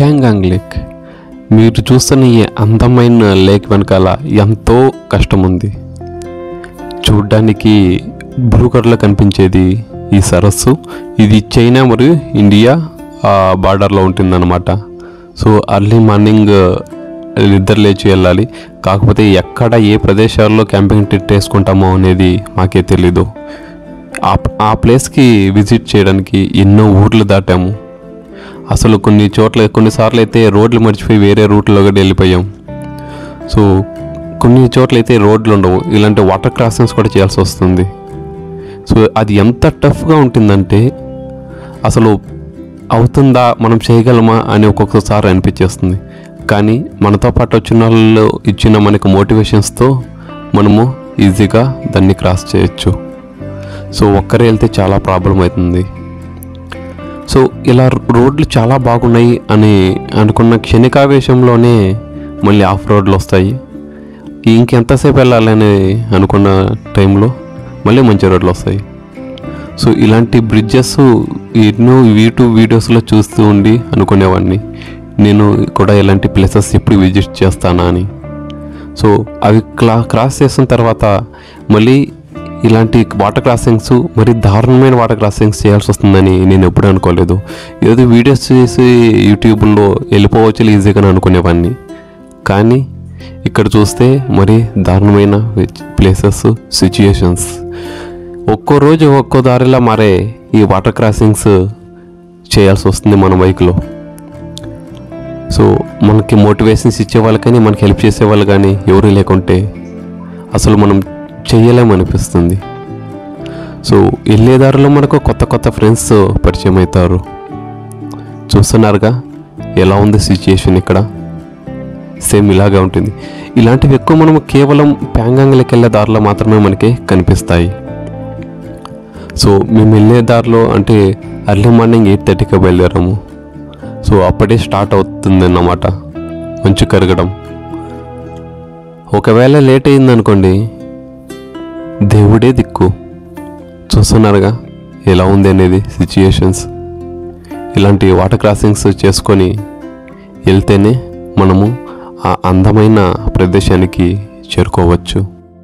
Pangong lake మీరు చూస్తున్న ఈ అందమైన లేక్ వెనకాల ఎంతో కష్టం ఉంది చూడ్డానికి బ్లూ కలర్లో కనిపించేది ఈ సరస్సు ఇది చైనా మరియు ఇండియా బార్డర్లో ఉంటుందన్నమాట సో అర్లీ మార్నింగ్ నిద్ర లేచి వెళ్ళాలి కాకపోతే ఎక్కడ ఏ ప్రదేశాల్లో క్యాంపింగ్ టెంట్ వేసుకుంటామో అనేది మాకే తెలీదు ఆ ఆ ప్లేస్కి విజిట్ చేయడానికి ఎన్నో ఊర్లు దాటాము అసలు కొన్ని చోట్ల కొన్నిసార్లు అయితే రోడ్లు మర్చిపోయి వేరే రూట్లో కూడా వెళ్ళిపోయాం సో కొన్ని చోట్ల అయితే రోడ్లు ఉండవు ఇలాంటి వాటర్ క్రాసింగ్స్ కూడా చేయాల్సి వస్తుంది సో అది ఎంత టఫ్గా ఉంటుందంటే అసలు అవుతుందా మనం చేయగలమా అని ఒక్కొక్కసారి అనిపించేస్తుంది కానీ మనతో పాటు వచ్చిన వాళ్ళు ఇచ్చిన మనకు మోటివేషన్స్తో మనము ఈజీగా దాన్ని క్రాస్ చేయొచ్చు సో ఒక్కరే వెళ్తే చాలా ప్రాబ్లం అవుతుంది సో ఇలా రోడ్లు చాలా బాగున్నాయి అని అనుకున్న క్షణికావేశంలోనే మళ్ళీ ఆఫ్ రోడ్లు వస్తాయి ఇంకెంతసేపు వెళ్ళాలని అనుకున్న టైంలో మళ్ళీ మంచి రోడ్లు వస్తాయి సో ఇలాంటి బ్రిడ్జెస్ ఎన్నో యూట్యూబ్ వీడియోస్లో చూస్తూ ఉండి అనుకునేవాడిని నేను కూడా ఇలాంటి ప్లేసెస్ ఎప్పుడు విజిట్ చేస్తానా అని సో అవి క్లా క్రాస్ చేసిన తర్వాత మళ్ళీ ఇలాంటి వాటర్ క్రాసింగ్స్ మరి దారుణమైన వాటర్ క్రాసింగ్స్ చేయాల్సి వస్తుందని నేను ఎప్పుడు అనుకోలేదు ఏదో వీడియోస్ చేసి యూట్యూబ్లో వెళ్ళిపోవచ్చు ఈజీగా అనుకునేవాడిని కానీ ఇక్కడ చూస్తే మరి దారుణమైన ప్లేసెస్ సిచ్యుయేషన్స్ ఒక్కో రోజు ఒక్కో దారిలా మారే ఈ వాటర్ క్రాసింగ్స్ చేయాల్సి వస్తుంది మన బైక్లో సో మనకి మోటివేషన్స్ ఇచ్చేవాళ్ళు కానీ మనకి హెల్ప్ చేసేవాళ్ళు కానీ ఎవరు లేకుంటే అసలు మనం చెయ్యలేమనిపిస్తుంది సో వెళ్ళే దారిలో మనకు కొత్త కొత్త ఫ్రెండ్స్ పరిచయం అవుతారు చూస్తున్నారుగా ఎలా ఉంది సిచ్యుయేషన్ ఇక్కడ సేమ్ ఇలాగే ఉంటుంది ఇలాంటివి ఎక్కువ మనం కేవలం ప్యాంగాంగ్లకి వెళ్ళే దారిలో మాత్రమే మనకి కనిపిస్తాయి సో మేము వెళ్ళే దారిలో అంటే అర్లీ మార్నింగ్ ఎయిట్ థర్టీకి బయలుదేరాము సో అప్పుడే స్టార్ట్ అవుతుంది అన్నమాట మంచు కరగడం ఒకవేళ లేట్ అయిందనుకోండి దేవుడే దిక్కు చూస్తున్నారుగా ఎలా ఉంది అనేది సిచ్యుయేషన్స్ ఇలాంటి వాటర్ క్రాసింగ్స్ చేసుకొని వెళ్తేనే మనము ఆ అందమైన ప్రదేశానికి చేరుకోవచ్చు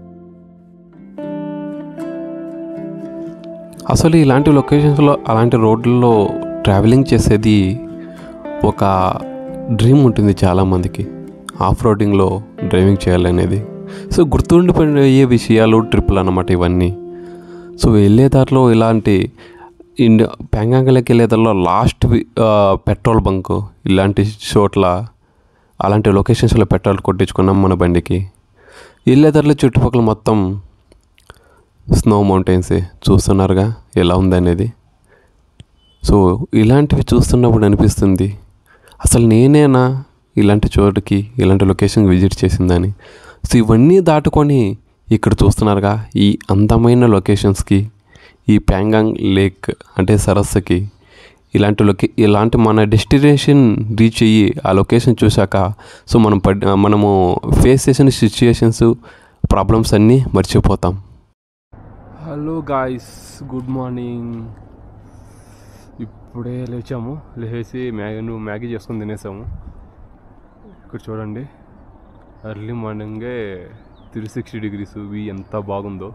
అసలు ఇలాంటి లొకేషన్స్లో అలాంటి రోడ్లలో ట్రావెలింగ్ చేసేది ఒక డ్రీమ్ ఉంటుంది చాలామందికి ఆఫ్ రోడింగ్లో డ్రైవింగ్ చేయాలనేది సో గుర్తుండిపోయే విషయాలు ట్రిప్పులు అన్నమాట ఇవన్నీ సో వెళ్ళే దారిలో ఇలాంటి ఇండి పెంగాంగలకి వెళ్ళే దారిలో లాస్ట్ పెట్రోల్ బంక్ ఇలాంటి చోట్ల అలాంటి లొకేషన్స్లో పెట్రోల్ కొట్టించుకున్నాం మన బండికి వెళ్ళే దారిలో చుట్టుపక్కల మొత్తం స్నో మౌంటైన్స్ చూస్తున్నారుగా ఎలా ఉందనేది సో ఇలాంటివి చూస్తున్నప్పుడు అనిపిస్తుంది అసలు నేనేనా ఇలాంటి చోటుకి ఇలాంటి లొకేషన్కి విజిట్ చేసిందని సో ఇవన్నీ దాటుకొని ఇక్కడ చూస్తున్నారుగా ఈ అందమైన లొకేషన్స్కి ఈ ప్యాంగాంగ్ లేక్ అంటే సరస్సుకి ఇలాంటి లొకే ఇలాంటి మన డెస్టినేషన్ రీచ్ అయ్యి ఆ లొకేషన్ చూశాక సో మనం పడ్ మనము ఫేస్ చేసిన సిచ్యుయేషన్స్ ప్రాబ్లమ్స్ అన్నీ మర్చిపోతాం హలో గాయస్ గుడ్ మార్నింగ్ ఇప్పుడే లేచాము లేచి మ్యాగీ నువ్వు మ్యాగీ చేసుకొని తినేసాము ఇక్కడ చూడండి ఎర్లీ మార్నింగే త్రీ సిక్స్టీ డిగ్రీస్ వి ఎంత బాగుందో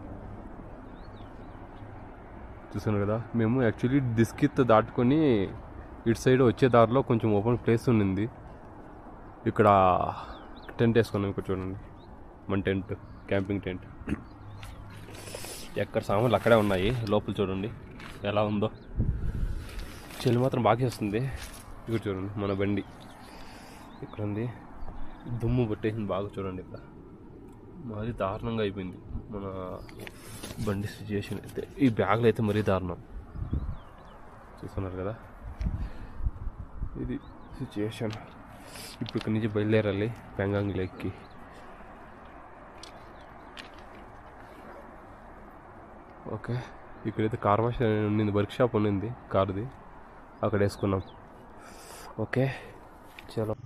చూసాను కదా మేము యాక్చువల్లీ డిస్కిత్ దాటుకొని ఇటు సైడ్ వచ్చే దారిలో కొంచెం ఓపెన్ ప్లేస్ ఉండింది ఇక్కడ టెంట్ వేసుకున్నాం ఇక్కడ చూడండి మన టెంట్ క్యాంపింగ్ టెంట్ ఎక్కడ సామాన్లు అక్కడే ఉన్నాయి లోపల చూడండి ఎలా ఉందో చెల్లి మాత్రం బాగా చేస్తుంది ఇక్కడ చూడండి మన బండి ఇక్కడ ఉంది దుమ్ము పట్టేసింది బాగా చూడండి ఇక్కడ మరీ దారుణంగా అయిపోయింది మన బండి సిచ్యుయేషన్ అయితే ఈ బ్యాగ్లో అయితే మరీ దారుణం చూస్తున్నారు కదా ఇది సిచ్యుయేషన్ ఇప్పుడు ఇక్కడి నుంచి బయలుదేరాలి పెంగాంగ్ లేక్కి ఓకే ఇక్కడైతే కార్ వాష్ ఉండింది వర్క్ షాప్ ఉండింది కార్ది అక్కడ వేసుకున్నాం ఓకే చలో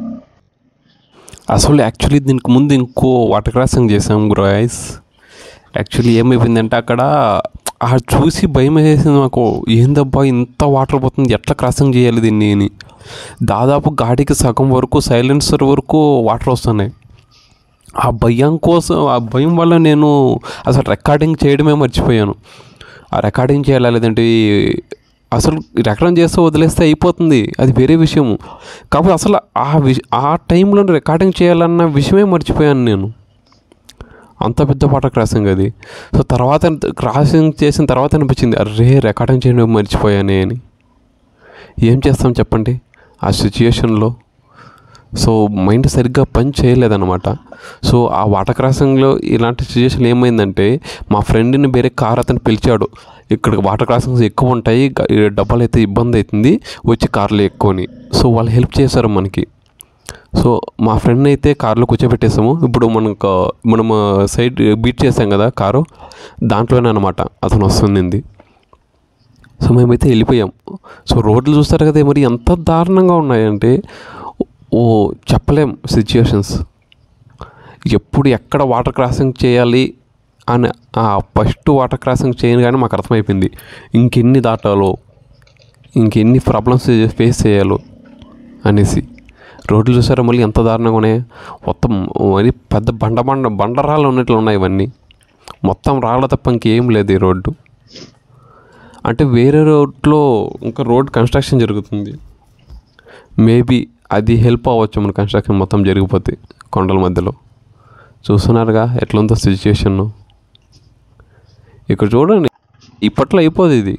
అసలు యాక్చువల్లీ దీనికి ముందు ఇంకో వాటర్ క్రాసింగ్ చేసాం గ్రాయిస్ యాక్చువల్లీ ఏమైపోయిందంటే అక్కడ ఆ చూసి భయం వేసింది మాకు ఏందబ్బా ఇంత వాటర్ పోతుంది ఎట్లా క్రాసింగ్ చేయాలి దీన్ని అని దాదాపు గాడికి సగం వరకు సైలెన్సర్ వరకు వాటర్ వస్తున్నాయి ఆ భయం కోసం ఆ భయం వల్ల నేను అసలు రికార్డింగ్ చేయడమే మర్చిపోయాను ఆ రికార్డింగ్ చేయాలా లేదంటే అసలు రికార్డింగ్ చేస్తే వదిలేస్తే అయిపోతుంది అది వేరే విషయము కాకపోతే అసలు ఆ విష ఆ టైంలో రికార్డింగ్ చేయాలన్న విషయమే మర్చిపోయాను నేను అంత పెద్ద వాటర్ క్రాసింగ్ అది సో తర్వాత క్రాసింగ్ చేసిన తర్వాత అనిపించింది అరే రికార్డింగ్ చేయడం మర్చిపోయానే అని ఏం చేస్తాం చెప్పండి ఆ సిచ్యుయేషన్లో సో మైండ్ సరిగ్గా పని చేయలేదన్నమాట సో ఆ వాటర్ క్రాసింగ్లో ఇలాంటి సిచ్యుయేషన్ ఏమైందంటే మా ఫ్రెండ్ని వేరే కార్ అతను పిలిచాడు ఇక్కడ వాటర్ క్రాసింగ్స్ ఎక్కువ ఉంటాయి గ- ఈ డబ్బాలు అయితే ఇబ్బంది అవుతుంది వచ్చి కార్లో ఎక్కువని సో వాళ్ళు హెల్ప్ చేశారు మనకి సో మా ఫ్రెండ్ అయితే కార్లో కూర్చోబెట్టేసాము ఇప్పుడు మనకు మనం సైడ్ బీట్ చేసాం కదా కారు దాంట్లోనే అనమాట అతను వస్తుంది సో మేమైతే వెళ్ళిపోయాం సో రోడ్లు చూస్తారు కదా మరి ఎంత దారుణంగా ఉన్నాయంటే ఓ చెప్పలేం సిచ్యుయేషన్స్ ఎప్పుడు ఎక్కడ వాటర్ క్రాసింగ్ చేయాలి అని ఆ ఫస్ట్ వాటర్ క్రాసింగ్ చేయగానే మాకు అర్థమైపోయింది ఇంకెన్ని దాటాలో ఇంకెన్ని ప్రాబ్లమ్స్ ఫేస్ చేయాలో అనేసి రోడ్లు చూసారా మళ్ళీ ఎంత దారుణంగా ఉన్నాయి మొత్తం మరి పెద్ద బండ బండ బండరాళ్ళు ఉన్నట్లు ఉన్నాయి ఇవన్నీ మొత్తం రాళ్ళ తప్ప ఇంకేం లేదు ఈ రోడ్డు అంటే వేరే రోడ్లో ఇంకా రోడ్ కన్స్ట్రక్షన్ జరుగుతుంది మేబీ అది హెల్ప్ అవ్వచ్చు మన కన్స్ట్రక్షన్ మొత్తం జరిగిపోతే కొండల మధ్యలో చూస్తున్నారుగా ఎట్లుందో సిచ్యుయేషన్ ఇక్కడ చూడండి ఇప్పట్లో అయిపోదు ఇది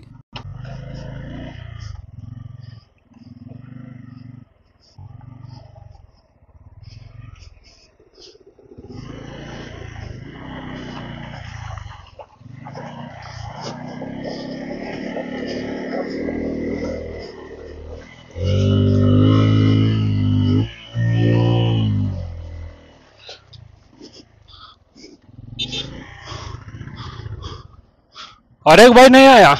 और एक भाई नहीं आया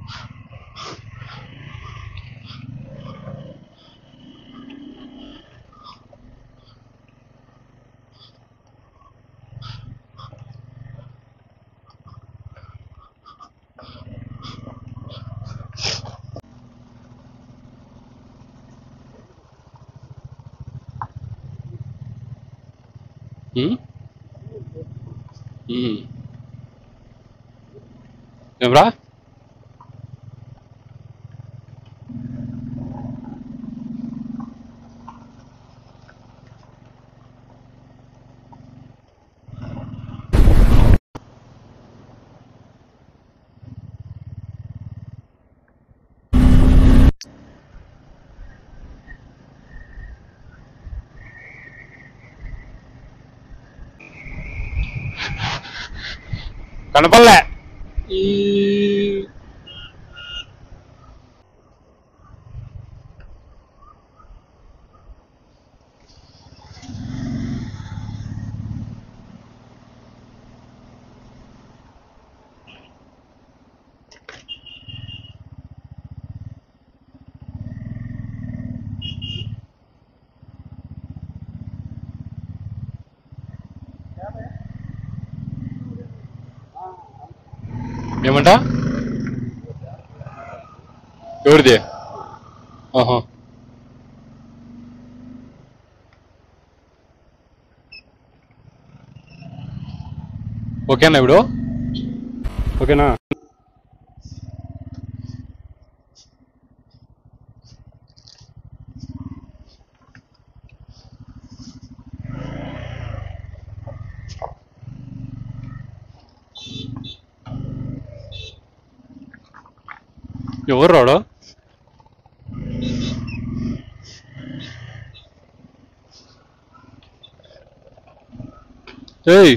हम्म हम्म ఏమ్రా కనపడలే ఈ ఏమంట ఎవరిది ఆహా ఓకేనా ఇప్పుడు ఓకేనా ఎవరు రాడు ఏయ్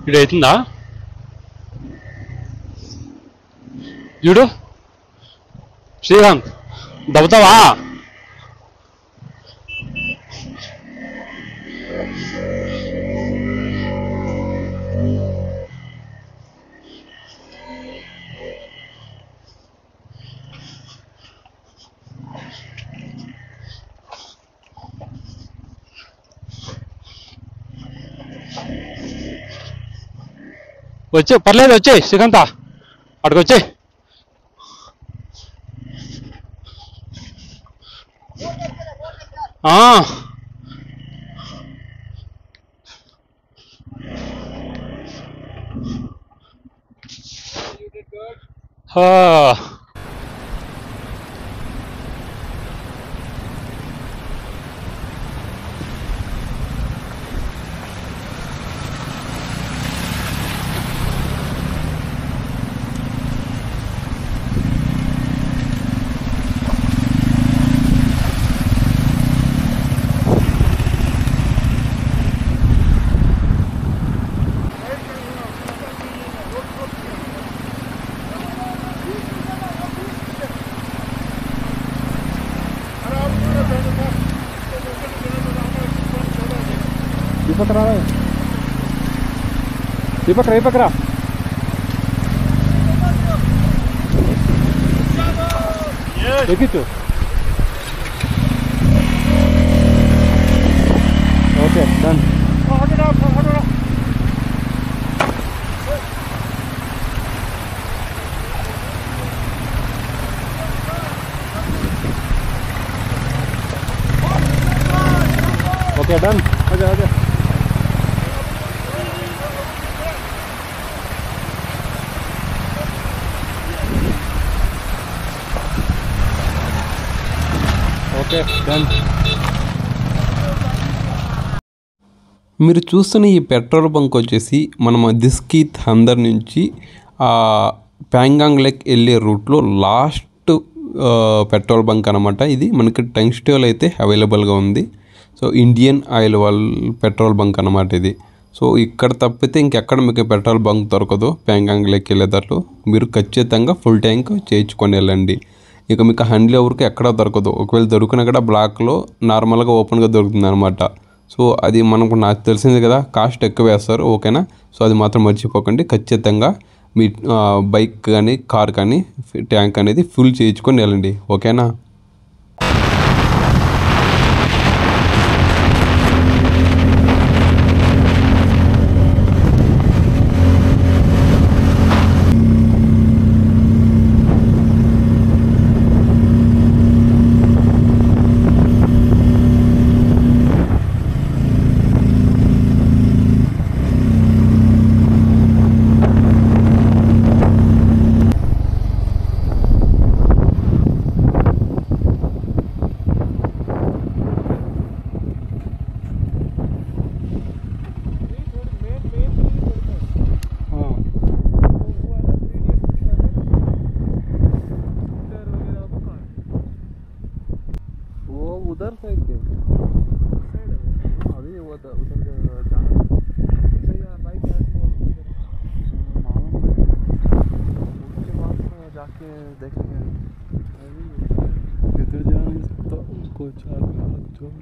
ఇక్కడ అవుతుందా చూడు శ్రీకాంత్ దబ్బతావా వచ్చే పర్లేదు వచ్చే శ్రీకాంత అక్కడికి వచ్చే ఆ. ఆ. ఈ పక్క రా ఈ పక్క రా, ఈ పక్క రా ఎక్కిచ్చు okay done okay done okay okay okay done మీరు చూస్తున్న ఈ పెట్రోల్ బంక్ వచ్చేసి మనం దిస్కీత్ హందర్ నుంచి ఆ, ప్యాంగాంగ్ లెక్ వెళ్ళే రూట్లో లాస్ట్ ఆ, పెట్రోల్ బంక్ అనమాట ఇది మనకి టంగ్స్టోల్ అయితే అవైలబుల్గా ఉంది సో ఇండియన్ ఆయిల్ వాళ్ళ పెట్రోల్ బంక్ అనమాట ఇది సో ఇక్కడ తప్పితే ఇంకెక్కడ మీకు పెట్రోల్ బంక్ దొరకదు ప్యాంగాంగ్ లెక్ వెళ్ళేదారు మీరు ఖచ్చితంగా ఫుల్ ట్యాంక్ చేయించుకొని వెళ్ళండి ఇక మీకు హండ్లీ ఎవరికి ఎక్కడ దొరకదు ఒకవేళ దొరికినా కూడా బ్లాక్లో నార్మల్గా ఓపెన్గా దొరుకుతుంది అనమాట సో అది మనకు నాకు తెలిసింది కదా కాస్ట్ ఎక్కువ వేస్తారు ఓకేనా సో అది మాత్రం మర్చిపోకండి ఖచ్చితంగా మీ ఆ, బైక్ కానీ కార్ కానీ ట్యాంక్ అనేది ఫుల్ చేయించుకొని వెళ్ళండి ఓకేనా वो उधर साइड के अभी वो उधर उधर जाना उसके बाद में जाके देखेंगे इधर जा नहीं सकता उसको चार लाख जो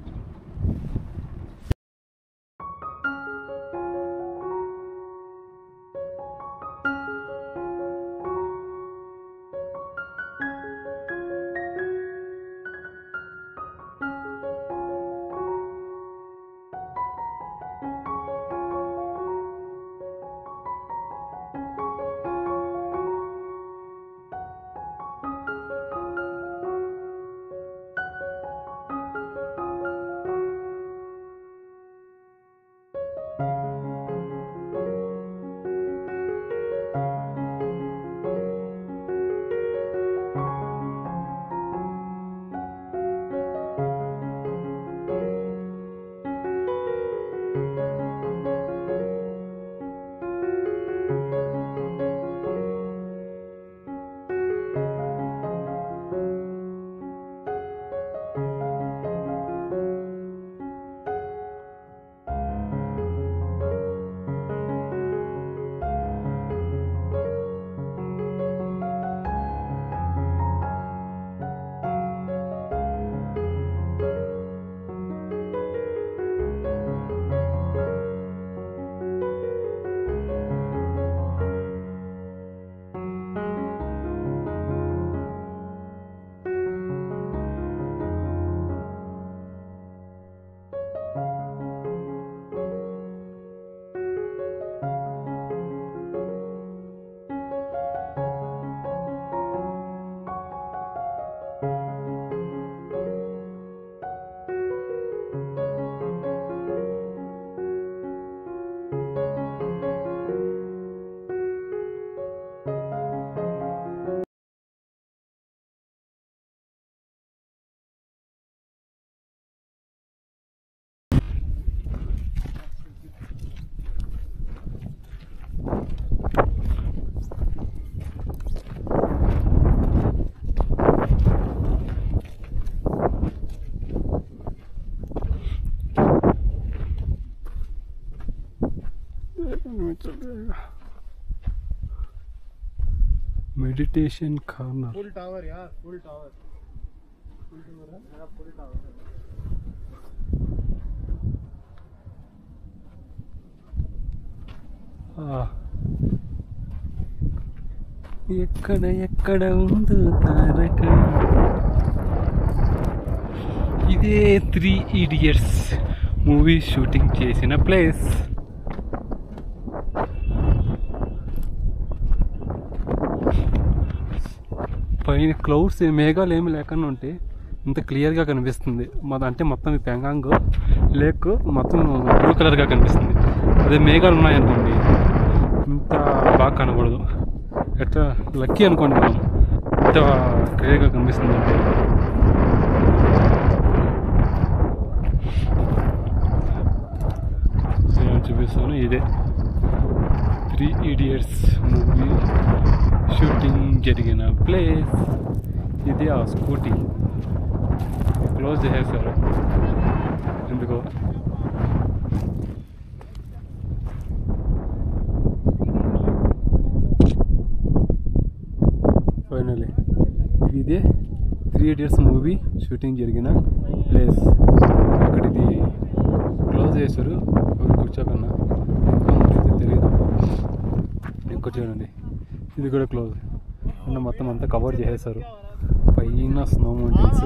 మెడిటేషన్ కార్నర్ फुल टावर यार फुल टावर फुल टावर है फुल टावर ఎక్కడ ఎక్కడ ఉందో తారక ఇదే త్రీ ఇడియట్స్ మూవీ షూటింగ్ చేసిన ప్లేస్ పైన క్లౌడ్స్ మేఘాలు ఏమి లేకుండా ఉంటే ఇంత క్లియర్గా కనిపిస్తుంది మన అంటే మొత్తం ఈ పెంగాంగ్ లేక్ మొత్తం బ్లూ కలర్గా కనిపిస్తుంది అదే మేఘాలు ఉన్నాయనుకోండి ఇంత బాగా కనబడదు ఎట్లా లక్కీ అనుకోండి మనం ఇంత క్లియర్గా కనిపిస్తుంది అంటే నేను చూపిస్తాను ఇదే త్రీ ఇడియట్స్ మూవీ షూటింగ్ జరిగిన ప్లేస్ ఇది ఆ స్కూటీ క్లోజ్ చేసేసారు ఎందుకో ఫైనలీ ఇది ఇదే త్రీ ఇడియట్స్ మూవీ షూటింగ్ జరిగిన ప్లేస్ ఇక్కడ ఇది క్లోజ్ చేశారు ఎవరు కూర్చోకన్నా ఇంకా ఉంటుందో తెలియదు ఇంకో చూడండి ఇది కూడా క్లోజ్ అంటే మొత్తం అంతా కవర్ చేసేసారు పైన స్నో మౌంటైన్స్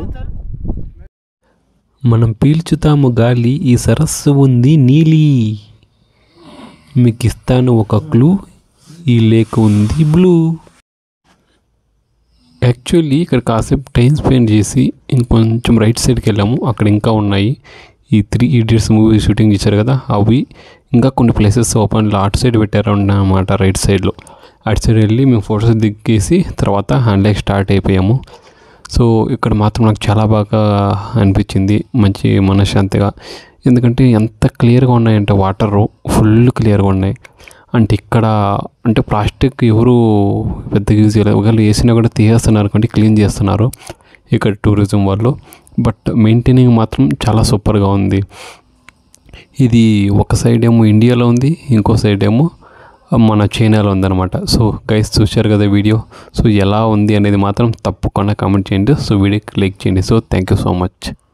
మనం పీల్చుతాము గాలి ఈ సరస్సు ఉంది నీలి మీకు ఇస్తాను ఒక క్లూ ఈ లేక్ ఉంది బ్లూ యాక్చువల్లీ ఇక్కడ కాసేపు టైం స్పెండ్ చేసి ఇంకొంచెం రైట్ సైడ్కి వెళ్ళాము అక్కడ ఇంకా ఉన్నాయి ఈ త్రీ ఇడియట్స్ మూవీ షూటింగ్ ఇచ్చారు కదా అవి ఇంకా కొన్ని ప్లేసెస్ ఓపెన్లో అటు సైడ్ పెట్టారు అన్నమాట రైట్ సైడ్లో అటు సైడ్ వెళ్ళి మేము ఫొటోస్ దిగేసి తర్వాత హ్యాండ్లైక్ స్టార్ట్ అయిపోయాము సో ఇక్కడ మాత్రం నాకు చాలా బాగా అనిపించింది మంచి మనశ్శాంతిగా ఎందుకంటే ఎంత క్లియర్గా ఉన్నాయంటే వాటర్ ఫుల్ క్లియర్గా ఉన్నాయి అంటే ఇక్కడ అంటే ప్లాస్టిక్ ఎవరు పెద్దగా యూజ్ చేయలేదు ఒకవేళ వేసినా కూడా తీసేస్తున్నారు కంటే క్లీన్ చేస్తున్నారు ఇక్కడ టూరిజం వాళ్ళు బట్ మెయింటైనింగ్ మాత్రం చాలా సూపర్గా ఉంది ఇది ఒక సైడ్ ఏమో ఇండియాలో ఉంది ఇంకో సైడ్ ఏమో మన చైనాలో ఉందన్నమాట సో గైస్ చూశారు కదా వీడియో సో ఎలా ఉంది అనేది మాత్రం తప్పకుండా కామెంట్ చేయండి సో వీడియోకి లైక్ చేయండి so thank you so much